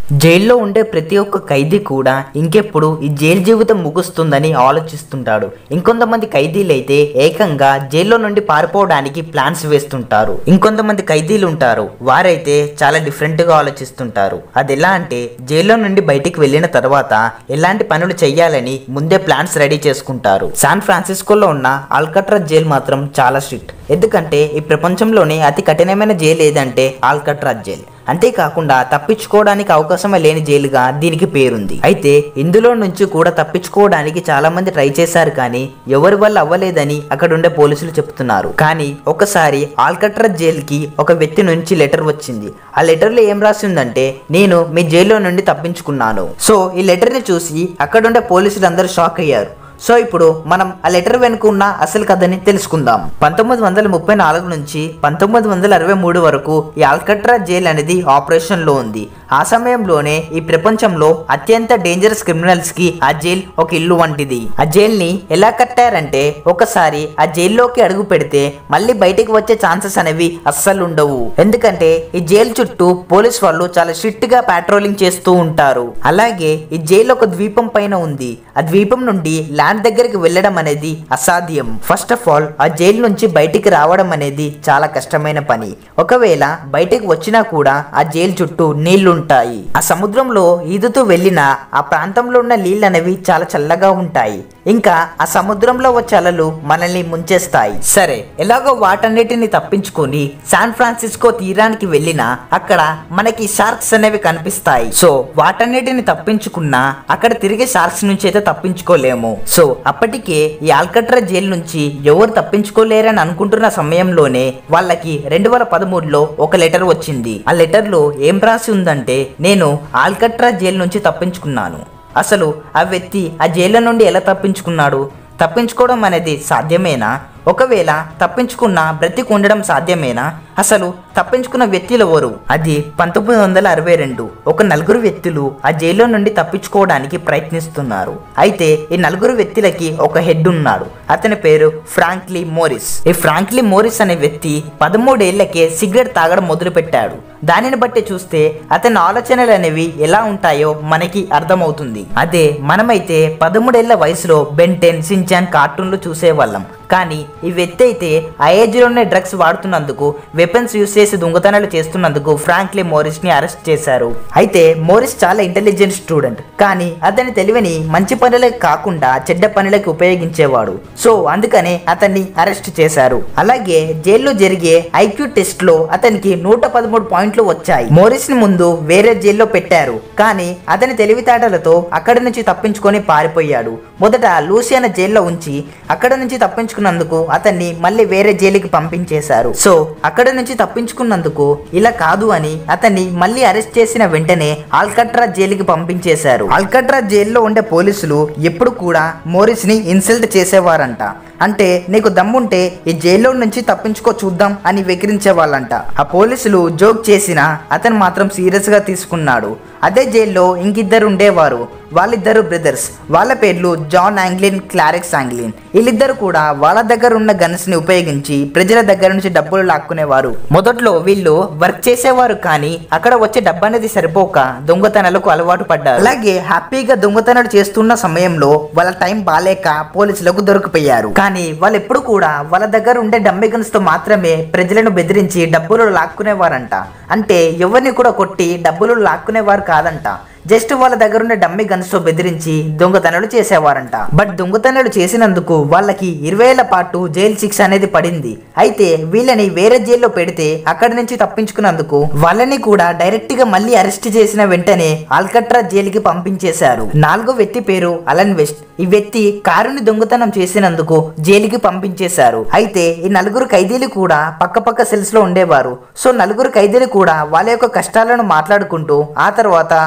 జైల్లో ఉండే ప్రతి ఒక్క ఖైదీ కూడా ఇంకెప్పుడు ఈ జైలు జీవితం ముగుస్తుందని ఆలోచిస్తుంటాడు ఇంకొంతమంది ఖైదీలు అయితే ఏకంగా జైల్లో నుండి పారిపోవడానికి ప్లాన్స్ వేస్తుంటారు ఇంకొంతమంది ఖైదీలు ఉంటారు వారైతే చాలా డిఫరెంట్ గా ఆలోచిస్తుంటారు అది ఎలా అంటే జైల్లో నుండి బయటికి వెళ్ళిన తర్వాత ఎలాంటి పనులు చేయాలని ముందే ప్లాన్స్ రెడీ చేసుకుంటారు శాన్ ఫ్రాన్సిస్కోలో ఉన్న ఆల్కట్రాజ్ జైలు మాత్రం చాలా స్ట్రిక్ట్ ఎందుకంటే ఈ ప్రపంచంలోనే అతి కఠినమైన జైలు ఏదంటే ఆల్కట్రాజ్ జైల్ అంతేకాకుండా తప్పించుకోవడానికి అవకాశమే లేని జైలుగా దీనికి పేరుంది అయితే ఇందులో నుంచి కూడా తప్పించుకోవడానికి చాలా మంది ట్రై చేశారు కానీ ఎవరి వల్ల అవ్వలేదని అక్కడ ఉండే పోలీసులు చెప్తున్నారు కానీ ఒకసారి ఆల్కట్రాజ్ జైలుకి ఒక వ్యక్తి నుంచి లెటర్ వచ్చింది ఆ లెటర్ లో ఏం రాసి ఉందంటే నేను మీ జైల్లో నుండి తప్పించుకున్నాను సో ఈ లెటర్ ని చూసి అక్కడుండే పోలీసులు అందరూ షాక్ అయ్యారు సో ఇప్పుడు మనం ఆ లెటర్ వెనుక ఉన్న అసలు కథని తెలుసుకుందాం పంతొమ్మిది వందల ముప్పై నాలుగు నుంచి పంతొమ్మిది వందల అరవై మూడు వరకు ఈ ఆల్కట్రా జైల్ అనేది ఆపరేషన్ లో ఉంది ఆ సమయంలోనే ఈ ప్రపంచంలో అత్యంత డేంజరస్ క్రిమినల్స్ కి ఆ జైల్ ఒక ఇల్లు వంటిది ఆ జైల్ ని ఎలా కట్టారంటే ఒకసారి ఆ జైల్లోకి అడుగు పెడితే మళ్ళీ బయటికి వచ్చే ఛాన్సెస్ అనేవి అస్సలు ఉండవు ఎందుకంటే ఈ జైలు చుట్టూ పోలీస్ వాళ్ళు చాలా స్ట్రిక్ట్ గా పాట్రోలింగ్ చేస్తూ ఉంటారు అలాగే ఈ జైలు ఒక ద్వీపం పైన ఉంది ఆ ద్వీపం నుండి ల్యాండ్ దగ్గరికి వెళ్ళడం అనేది అసాధ్యం ఫస్ట్ ఆఫ్ ఆల్ ఆ జైలు నుంచి బయటికి రావడం అనేది చాలా కష్టమైన పని ఒకవేళ బయటికి వచ్చినా కూడా ఆ జైలు చుట్టూ నీళ్లుంటాయి ఆ సముద్రంలో ఈదుతూ వెళ్ళిన ఆ ప్రాంతంలో ఉన్న నీళ్ళు అనేవి చాలా చల్లగా ఉంటాయి ఇంకా ఆ సముద్రంలో వచ్చే అలలు మనల్ని ముంచేస్తాయి సరే ఎలాగో వాటన్నిటిని తప్పించుకొని శాన్ ఫ్రాన్సిస్కో తీరానికి వెళ్ళినా అక్కడ మనకి షార్క్స్ అనేవి కనిపిస్తాయి సో వాటన్నిటిని తప్పించుకున్నా అక్కడ తిరిగి షార్క్స్ నుంచి అయితే తప్పించుకోలేము సో అప్పటికే ఈ ఆల్కట్రా జైలు నుంచి ఎవరు తప్పించుకోలేరని అనుకుంటున్న సమయంలోనే వాళ్ళకి రెండు వేల పదమూడులో ఒక లెటర్ వచ్చింది ఆ లెటర్ లో ఏం రాసి ఉందంటే నేను ఆల్కట్రా జైలు నుంచి తప్పించుకున్నాను అసలు ఆ వ్యక్తి ఆ జైలు నుండి ఎలా తప్పించుకున్నాడు తప్పించుకోవడం అనేది సాధ్యమేనా ఒకవేళ తప్పించుకున్న బ్రతికి ఉండడం సాధ్యమేనా అసలు తప్పించుకున్న వ్యక్తులు ఎవరు అది పంతొమ్మిది వందల అరవై రెండు ఒక నలుగురు వ్యక్తులు ఆ జైల్లో నుండి తప్పించుకోవడానికి ప్రయత్నిస్తున్నారు అయితే ఈ నలుగురు వ్యక్తులకి ఒక హెడ్ ఉన్నాడు అతని పేరు ఫ్రాంక్లీ మోరిస్ ఈ ఫ్రాంక్లీ మోరిస్ అనే వ్యక్తి పదమూడేళ్లకే సిగరెట్ తాగడం మొదలు పెట్టాడు దానిని బట్టి చూస్తే అతని ఆలోచనలు అనేవి ఎలా ఉంటాయో మనకి అర్థమవుతుంది అదే మనమైతే పదమూడేళ్ల వయసులో బెంటెన్ సించాన్ కార్టూన్లు చూసేవాళ్ళం కానీ ఈ వ్యక్తి అయితే ఆ ఏజ్లోనే డ్రగ్స్ వాడుతున్నందుకు వెపన్స్ యూస్ చేసి దొంగతనాలు చేస్తున్నందుకు ఫ్రాంక్లీ మోరిస్ ని అరెస్ట్ చేశారు అయితే మోరిస్ చాలా ఇంటెలిజెంట్ స్టూడెంట్ కానీ అతని తెలివిని మంచి పనులకు కాకుండా చెడ్డ పనులకు ఉపయోగించేవాడు సో అందుకనే అతన్ని అరెస్ట్ చేశారు అలాగే జైల్లో జరిగే ఐక్యూ టెస్ట్ లో అతనికి నూట పదమూడు పాయింట్లు వచ్చాయి మోరిస్ ని ముందు వేరే జైల్లో పెట్టారు కానీ అతని తెలివితేటలతో అక్కడి నుంచి తప్పించుకొని పారిపోయాడు మొదట లూసియానా జైల్లో ఉంచి అక్కడ నుంచి తప్పించుకున్నందుకు అతన్ని మళ్ళీ వేరే జైలుకి పంపించేశారు సో అక్కడ నుంచి తప్పించుకున్నందుకు ఇలా కాదు అని అతన్ని మళ్ళీ అరెస్ట్ చేసిన వెంటనే ఆల్కట్రా జైలుకి పంపించేశారు ఆల్కట్రా జైల్లో ఉండే పోలీసులు ఎప్పుడు కూడా మోరిస్ ని ఇన్సల్ట్ చేసేవారంట అంటే నీకు దమ్ముంటే ఈ జైల్లో నుంచి తప్పించుకో చూద్దాం అని వెకిరించే వాళ్ళంట ఆ పోలీసులు జోక్ చేసినా అతను మాత్రం సీరియస్ గా తీసుకున్నాడు అదే జైల్లో ఇంకిద్దరు ఉండేవారు వాళ్ళిద్దరు బ్రదర్స్ వాళ్ళ పేర్లు జాన్ ఆంగ్లిన్ క్లారెక్స్ ఆంగ్లిన్ వీళ్ళిద్దరు కూడా వాళ్ళ దగ్గర ఉన్న గన్స్ ని ఉపయోగించి ప్రజల దగ్గర నుంచి డబ్బులు లాక్కునేవారు మొదట్లో వీళ్ళు వర్క్ చేసేవారు కానీ అక్కడ వచ్చే డబ్బు అనేది సరిపోక దొంగతనాలకు అలవాటు పడ్డారు అలాగే హ్యాపీగా దొంగతనాలు చేస్తున్న సమయంలో వాళ్ళ టైం బాలేక పోలీసులకు దొరికిపోయారు కానీ వాళ్ళు ఎప్పుడు కూడా వాళ్ళ దగ్గర ఉండే డమ్మీ గన్స్ తో మాత్రమే ప్రజలను బెదిరించి డబ్బులు లాక్కునేవారంట అంటే ఎవరిని కూడా కొట్టి డబ్బులు లాక్కునేవారు కాదంట జస్ట్ వాళ్ళ దగ్గర ఉండే డమ్మీ గన్స్ తో బెదిరించి దొంగతనాలు చేసేవారంట బట్ దొంగతనాలు చేసినందుకు వాళ్ళకి ఇరవై ఏళ్ల పాటు జైలు శిక్ష అనేది పడింది అయితే వీళ్ళని వేరే జైల్లో పెడితే అక్కడి నుంచి తప్పించుకున్నందుకు వాళ్ళని కూడా డైరెక్ట్ గా మళ్ళీ అరెస్ట్ చేసిన వెంటనే ఆల్కట్రా జైలుకి పంపించేశారు నాలుగో వ్యక్తి పేరు అలన్ వెస్ట్ ఈ వ్యక్తి కారుని దొంగతనం చేసినందుకు జైలుకి పంపించేశారు అయితే ఈ నలుగురు ఖైదీలు కూడా పక్క పక్క సెల్స్ లో ఉండేవారు సో నలుగురు ఖైదీలు కూడా వాళ్ళ యొక్క కష్టాలను మాట్లాడుకుంటూ ఆ తర్వాత అందరూ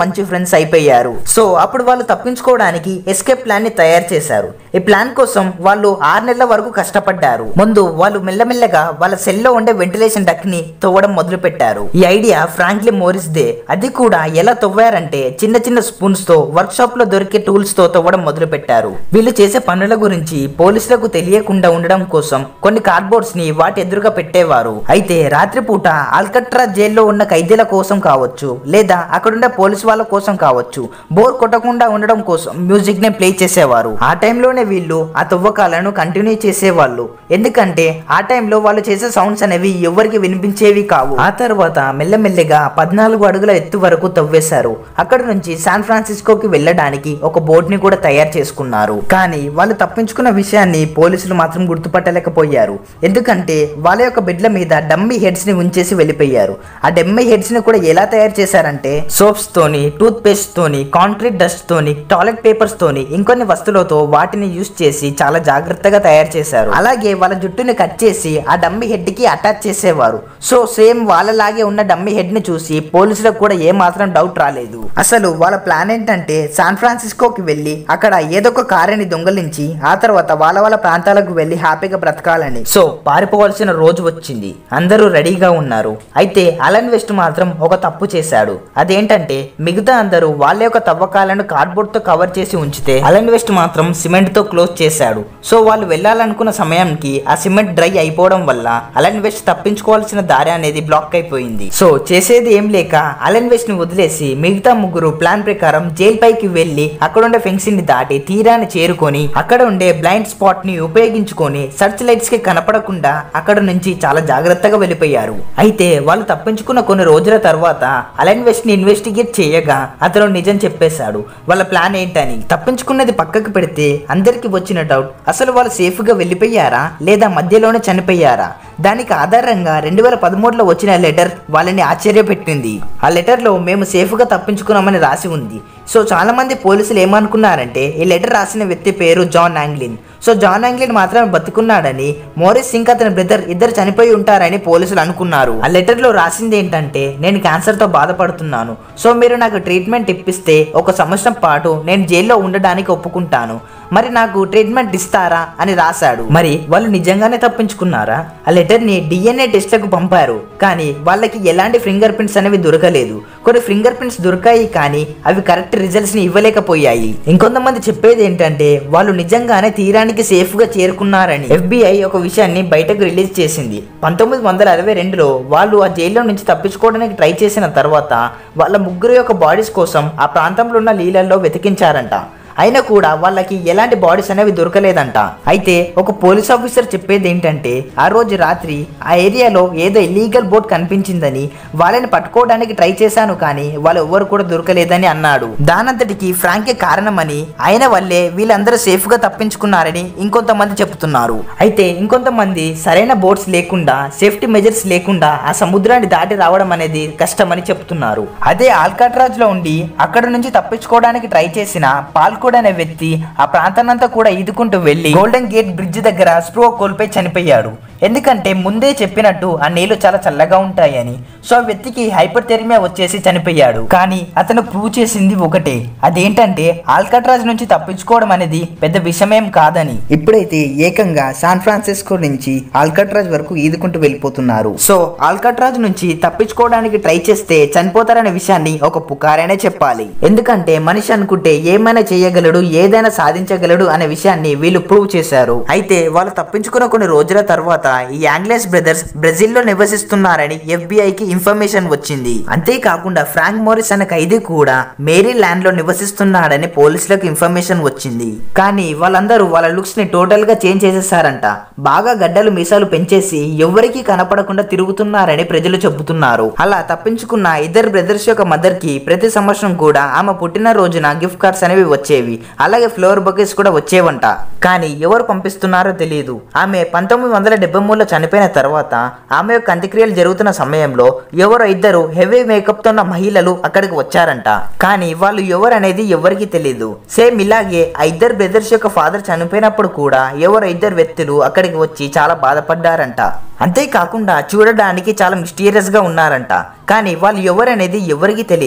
మంచి ఫ్రెండ్స్ అయిపోయారు సో అప్పుడు వాళ్ళు తప్పించుకోవడానికి ఎస్కేప్ ప్లాన్ ని తయారు చేశారు ఈ ప్లాన్ కోసం వాళ్ళు ఆరు నెలల వరకు కష్టపడ్డారు ముందు వాళ్ళు మెల్లమెల్లగా వాళ్ళ సెల్లో ఉండే వెంటిలేషన్ డక్ ని తవ్వడం మొదలు పెట్టారు ఈ ఐడియా ఫ్రాంక్లీ మోరిస్ దే అది కూడా ఎలా తవ్వారంటే చిన్న చిన్న స్పూన్స్ తో వర్క్ షాప్ లో దొరికే టూల్స్ తో తవ్వడం మొదలు పెట్టారు వీళ్ళు చేసే పనుల గురించి పోలీసులకు తెలియకుండా ఉండడం కోసం కొన్ని కార్డ్బోర్డ్స్ ని వాటి ఎదురుగా పెట్టేవారు అయితే రాత్రిపూట ఆల్కట్రా జైల్లో ఉన్న ఖైదీల కోసం కావచ్చు లేదా అక్కడుండే పోలీసు వాళ్ళ కోసం కావచ్చు బోర్ కొట్టకుండా ఉండడం కోసం మ్యూజిక్ ని ప్లే చేసేవారు ఆ టైంలోనే వీళ్ళు ఆ తవ్వకాలను కంటిన్యూ చేసేవాళ్ళు ఎందుకంటే ఆ టైంలో వాళ్ళు చేసే సౌండ్స్ అనేవి ఎవరికి వినిపించేవి కావు ఆ తర్వాత మెల్లమెల్లగా పద్నాలుగు అడుగుల ఎత్తు వరకు తవ్వేశారు అక్కడ నుంచి శాన్ ఫ్రాన్సిస్కోకి వెళ్ళడానికి ఒక బోట్ ని కూడా తయారు చేసుకున్నారు కానీ వాళ్ళు తప్పించుకున్న విషయాన్ని పోలీసులు మాత్రం గుర్తుపట్టలేకపోయారు ఎందుకంటే వాళ్ళ యొక్క బెడ్ల మీద డమ్మీ హెడ్స్ ని ఉంచేసి వెళ్ళిపోయారు ఆ డమ్మీ హెడ్స్ ని కూడా ఎలా తయారు చేశారంటే సోప్స్ తోని టూత్ పేస్ట్ తోని కాంక్రీట్ డస్ట్ తోని టాయిలెట్ పేపర్స్ తోని ఇంకొన్ని వస్తువులతో వాటిని యూస్ చేసి చాలా జాగ్రత్తగా తయారు చేశారు అలాగే వాళ్ళ జుట్టుని కట్ చేసి ఆ డమ్మీ హెడ్ కి అటాచ్ చేసేవారు సో సేమ్ వాళ్ళలాగే ఉన్న డమ్మీ హెడ్ ని చూసి పోలీసులకు కూడా ఏ మాత్రం డౌట్ రాలేదు అసలు వాళ్ళ ప్లాన్ ఏంటంటే శాన్ ఫ్రాన్సిస్కోకి వెళ్ళి అక్కడ ఏదో ఒక కారుని దొంగలించి ఆ తర్వాత వాళ్ళ వాళ్ళ ప్రాంతాలకు వెళ్ళి హ్యాపీగా బ్రతకాలని సో పారిపోవాల్సిన రోజు వచ్చింది అందరూ రెడీగా ఉన్నారు అయితే అలన్ వెస్ట్ మాత్రం ఒక తప్పు చేశాడు అదేంటంటే మిగతా అందరూ వాళ్ళ యొక్క తవ్వకాలను కార్డ్బోర్డ్ తో కవర్ చేసి ఉంచితే అలన్ వెస్ట్ మాత్రం సిమెంట్ తో క్లోజ్ చేశాడు సో వాళ్ళు వెళ్ళాలనుకున్న సమయానికి ఆ సిమెంట్ డ్రై అయిపోవడం వల్ల అలన్ వెస్ట్ తప్పించుకోవాల్సిన దారి అనేది బ్లాక్ అయిపోయింది సో చేసేది ఏం లేక అలన్ వెస్ట్ ని వదిలేసి మిగతా ముగ్గురు ప్లాన్ ప్రకారం జైల్ పైకి వెళ్లి అక్కడుండే ఫెన్సింగ్ ని దాటి తీరాన్ని చేరుకొని అక్కడ ఉండే బ్లైండ్ స్పాట్ ని ఉపయోగించుకొని సర్చ్ లైట్స్ కి కనపడకుండా అక్కడ నుంచి చాలా జాగ్రత్తగా వెళ్ళిపోయారు అయితే వాళ్ళు తప్పించుకున్న కొన్ని రోజుల తర్వాత అలన్ వెస్ట్ ని ఇన్వెస్టిగేట్ చేయగా అతను నిజం చెప్పేశాడు వాళ్ళ ప్లాన్ ఏంటని తప్పించుకున్నది పక్కకు పెడితే అందరికి వచ్చిన డౌట్ అసలు వాళ్ళు సేఫ్ గా వెళ్ళిపోయారా లేదా మధ్యలోనే చనిపోయారా దానికి ఆధారంగా రెండు వేల పదమూడులో వచ్చిన లెటర్ వాళ్ళని ఆశ్చర్యపెట్టింది ఆ లెటర్లో మేము సేఫ్గా తప్పించుకున్నామని రాసి ఉంది సో చాలా మంది పోలీసులు ఏమనుకున్నారంటే ఈ లెటర్ రాసిన వ్యక్తి పేరు John Anglin so John Anglin మాత్రమే బతుకున్నాడని మోరిస్ సింగ్ అతని బ్రదర్ ఇద్దరు చనిపోయి ఉంటారని పోలీసులు అనుకున్నారు ఆ లెటర్ లో రాసింది ఏంటంటే నేను క్యాన్సర్ తో బాధపడుతున్నాను సో మీరు నాకు ట్రీట్మెంట్ ఇప్పిస్తే ఒక సంవత్సరం పాటు నేను జైల్లో ఉండడానికి ఒప్పుకుంటాను మరి నాకు ట్రీట్మెంట్ ఇస్తారా అని రాశాడు మరి వాళ్ళు నిజంగానే తప్పించుకున్నారా ఆ లెటర్ ని డిఎన్ఏ టెస్ట్లకు పంపారు కానీ వాళ్ళకి ఎలాంటి ఫింగర్ ప్రింట్స్ అనేవి దొరకలేదు కొన్ని ఫింగర్ ప్రింట్స్ దొరికాయి కానీ అవి కరెక్ట్ రిజల్ట్స్ ని ఇవ్వలేకపోయాయి ఇంకొంతమంది చెప్పేది ఏంటంటే వాళ్ళు నిజంగానే తీరానికి సేఫ్ గా చేరుకున్నారని ఎఫ్బిఐ ఒక విషయాన్ని బయటకు రిలీజ్ చేసింది పంతొమ్మిది వందల అరవై రెండులో వాళ్ళు ఆ జైల్లో నుంచి తప్పించుకోవడానికి ట్రై చేసిన తర్వాత వాళ్ళ ముగ్గురు యొక్క బాడీస్ కోసం ఆ ప్రాంతంలో ఉన్న నీళ్ళల్లో వెతికించారంట అయినా కూడా వాళ్ళకి ఎలాంటి బాడీస్ అనేవి దొరకలేదంట అయితే ఒక పోలీస్ ఆఫీసర్ చెప్పేది ఏంటంటే ఆ రోజు రాత్రి ఆ ఏరియాలో ఏదో ఇల్లీగల్ బోట్ కనిపించిందని వాళ్ళని పట్టుకోవడానికి ట్రై చేశాను కానీ వాళ్ళు ఎవరు కూడా దొరకలేదని అన్నాడు దానంతటికి ఫ్రాంకే కారణమని ఆయన వల్లే వీళ్ళందరూ సేఫ్ గా తప్పించుకున్నారని ఇంకొంతమంది చెప్తున్నారు అయితే ఇంకొంతమంది సరైన బోట్స్ లేకుండా సేఫ్టీ మెజర్స్ లేకుండా ఆ సముద్రాన్ని దాటి రావడం అనేది కష్టమని చెప్తున్నారు అదే ఆల్కాట్రాజ్ లో ఉండి అక్కడ నుంచి తప్పించుకోవడానికి ట్రై చేసిన పాల్కోడ్ అనే వ్యక్తి ఆ ప్రాంతాన్నంతా కూడా ఈదుకుంటూ వెళ్లి గోల్డెన్ గేట్ బ్రిడ్జ్ దగ్గర స్ప్రో కోల్పోయి చనిపోయాడు ఎందుకంటే ముందే చెప్పినట్టు ఆ నీళ్లు చాలా చల్లగా ఉంటాయని సో ఆ వ్యక్తికి హైపర్ థెర్మియా వచ్చేసి చనిపోయాడు కానీ అతను ప్రూవ్ చేసింది ఒకటే అదేంటంటే ఆల్కట్రాజ్ నుంచి తప్పించుకోవడం అనేది పెద్ద విషయమేం కాదని ఇప్పుడైతే ఏకంగా శాన్ ఫ్రాన్సిస్కో నుంచి ఆల్కట్రాజ్ వరకు ఈదుకుంటూ వెళ్ళిపోతున్నారు సో ఆల్కట్రాజ్ నుంచి తప్పించుకోవడానికి ట్రై చేస్తే చనిపోతారనే విషయాన్ని ఒక పుకారైనా చెప్పాలి ఎందుకంటే మనిషి అనుకుంటే ఏమైనా చేయగలడు ఏదైనా సాధించగలడు అనే విషయాన్ని వీళ్ళు ప్రూవ్ చేశారు అయితే వాళ్ళు తప్పించుకున్న కొన్ని రోజుల తర్వాత ఈ యాంగ్లేస్ బ్రదర్స్ బ్రెజిల్లో నివసిస్తున్నారని FBI కి ఇన్ఫర్మేషన్ వచ్చింది అంతేకాకుండా ఫ్రాంక్ మోరిస్ అనే ఖైదీ కూడా మేరీ ల్యాండ్ లో నివసిస్తున్నాడని పోలీసులకు ఇన్ఫర్మేషన్ వచ్చింది కానీ వాళ్ళందరూ వాళ్ళ లుక్స్ ని టోటల్ గా చేంజ్ చేసేసారంట బాగా గడ్డలు మీసాలు పెంచేసి ఎవరికి కనపడకుండా తిరుగుతున్నారని ప్రజలు చెబుతున్నారు అలా తప్పించుకున్న ఇద్దరు బ్రదర్స్ యొక్క మదర్ కి ప్రతి సంవత్సరం కూడా ఆమె పుట్టిన రోజున గిఫ్ట్ కార్డ్స్ అనేవి వచ్చేవి అలాగే ఫ్లవర్ బొకేస్ కూడా వచ్చేవంట కానీ ఎవరు పంపిస్తున్నారో తెలియదు ఆమె పంతొమ్మిది వందల డెబ్బై మూడులో చనిపోయిన తర్వాత ఆమె యొక్క అంత్యక్రియలు జరుగుతున్న సమయంలో ఎవరో ఇద్దరు హెవీ మేకప్ తో ఉన్న మహిళలు అక్కడికి వచ్చారంట కానీ వాళ్ళు ఎవరు అనేది ఎవరికి తెలియదు సేమ్ ఇలాగే ఆ ఇద్దరు బ్రదర్స్ యొక్క ఫాదర్ చనిపోయినప్పుడు కూడా ఎవరో ఇద్దరు వ్యక్తులు అక్కడికి వచ్చి చాలా బాధపడ్డారంట అంతేకాకుండా చూడడానికి చాలా మిస్టీరియస్ గా ఉన్నారంట కానీ వాళ్ళు ఎవరనేది ఎవరికి తెలియదు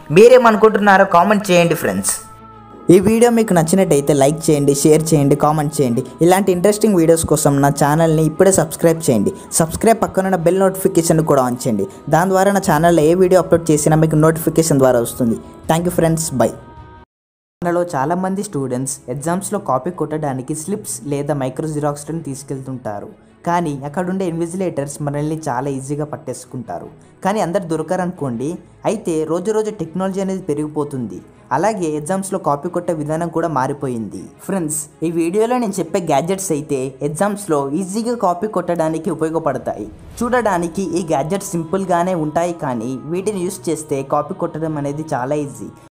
మీరేమనుకుంటున్నారో కామెంట్ చేయండి ఫ్రెండ్స్ ఈ వీడియో మీకు నచ్చినట్టయితే లైక్ చేయండి షేర్ చేయండి కామెంట్ చేయండి ఇలాంటి ఇంట్రెస్టింగ్ వీడియోస్ కోసం నా ఛానల్ని ఇప్పుడే సబ్స్క్రైబ్ చేయండి సబ్స్క్రైబ్ పక్కనున్న బెల్ నోటిఫికేషన్ కూడా ఆన్ చేయండి దాని ద్వారా నా ఛానల్లో ఏ వీడియో అప్లోడ్ చేసినా మీకు నోటిఫికేషన్ ద్వారా వస్తుంది థ్యాంక్ యూ ఫ్రెండ్స్ బై మనలో చాలామంది స్టూడెంట్స్ ఎగ్జామ్స్లో కాపీ కొట్టడానికి స్లిప్స్ లేదా మైక్రో జిరాక్స్ని తీసుకెళ్తుంటారు కానీ అక్కడుండే ఇన్విజిలేటర్స్ మనల్ని చాలా ఈజీగా పట్టేసుకుంటారు కానీ అందరు దొరకరనుకోండి అయితే రోజు రోజు టెక్నాలజీ అనేది పెరిగిపోతుంది అలాగే ఎగ్జామ్స్లో కాపీ కొట్టే విధానం కూడా మారిపోయింది ఫ్రెండ్స్ ఈ వీడియోలో నేను చెప్పే గ్యాడ్జెట్స్ అయితే ఎగ్జామ్స్లో ఈజీగా కాపీ కొట్టడానికి ఉపయోగపడతాయి చూడడానికి ఈ గ్యాడ్జెట్స్ సింపుల్గానే ఉంటాయి కానీ వీటిని యూస్ చేస్తే కాపీ కొట్టడం అనేది చాలా ఈజీ